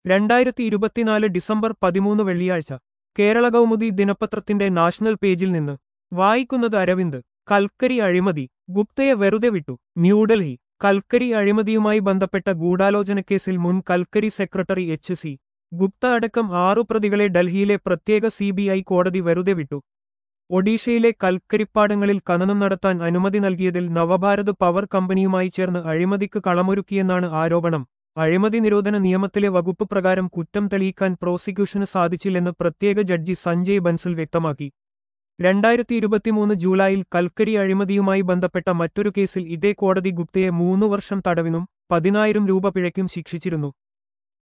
രണ്ടായിരത്തി ഇരുപത്തിനാല് ഡിസംബർ പതിമൂന്ന് വെള്ളിയാഴ്ച കേരള കൗമുദി ദിനപത്രത്തിന്റെ നാഷണൽ പേജിൽ നിന്ന് വായിക്കുന്നത് അരവിന്ദ് കൽക്കരി അഴിമതി ഗുപ്തയെ വെറുതെ വിട്ടു ന്യൂഡൽഹി കൽക്കരി അഴിമതിയുമായി ബന്ധപ്പെട്ട ഗൂഢാലോചനക്കേസിൽ മുൻ കൽക്കരി സെക്രട്ടറി എച്ച് സി ഗുപ്ത അടക്കം ആറു പ്രതികളെ ഡൽഹിയിലെ പ്രത്യേക സിബിഐ കോടതി വെറുതെ വിട്ടു ഒഡീഷയിലെ കൽക്കരിപ്പാടങ്ങളിൽ ഖനനം നടത്താൻ അനുമതി നൽകിയതിൽ നവഭാരത് പവർ കമ്പനിയുമായി ചേർന്ന് അഴിമതിക്ക് കളമൊരുക്കിയെന്നാണ് ആരോപണം അഴിമതി നിരോധന നിയമത്തിലെ വകുപ്പ് പ്രകാരം കുറ്റം തെളിയിക്കാൻ പ്രോസിക്യൂഷന് സാധിച്ചില്ലെന്ന് പ്രത്യേക ജഡ്ജി സഞ്ജയ് ബൻസൽ വ്യക്തമാക്കി രണ്ടായിരത്തി ഇരുപത്തിമൂന്ന് ജൂലൈയിൽ കൽക്കരി അഴിമതിയുമായി ബന്ധപ്പെട്ട മറ്റൊരു കേസിൽ ഇതേ കോടതി ഗുപ്തയെ മൂന്നു വർഷം തടവിനും പതിനായിരം രൂപ പിഴയ്ക്കും ശിക്ഷിച്ചിരുന്നു